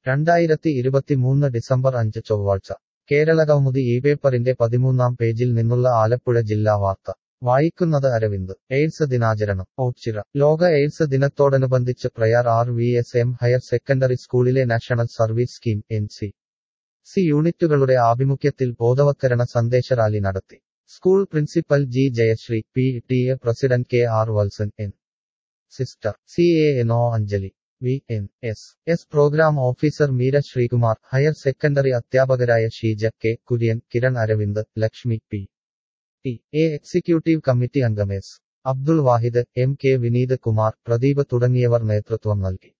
രണ്ടായിരത്തി ഇരുപത്തിമൂന്ന് ഡിസംബർ അഞ്ച് ചൊവ്വാഴ്ച കേരളകൗമുദി ഈ പേപ്പറിന്റെ പതിമൂന്നാം പേജിൽ നിന്നുള്ള ആലപ്പുഴ ജില്ലാ വാർത്ത വായിക്കുന്നത് അരവിന്ദ് എയ്ഡ്സ് ദിനാചരണം ഓച്ചിറ ലോക എയ്ഡ്സ് ദിനത്തോടനുബന്ധിച്ച് Prayar R V S M higher secondary സ്കൂളിലെ national service scheme N C C യൂണിറ്റുകളുടെ ആഭിമുഖ്യത്തിൽ ബോധവത്കരണ സന്ദേശ റാലി നടത്തി school principal G Jayasree P T A president K R Valsan N sister C A N O Anjali V N S S program officer Meera Sreekumar higher secondary അധ്യാപകരായ Sheeja K Kurian Kiran Aravind Lakshmi P T A executive committee അംഗം S Abdul Vahid M K Vineeth Kumar Pradeep തുടങ്ങിയവർ നേതൃത്വം നൽകി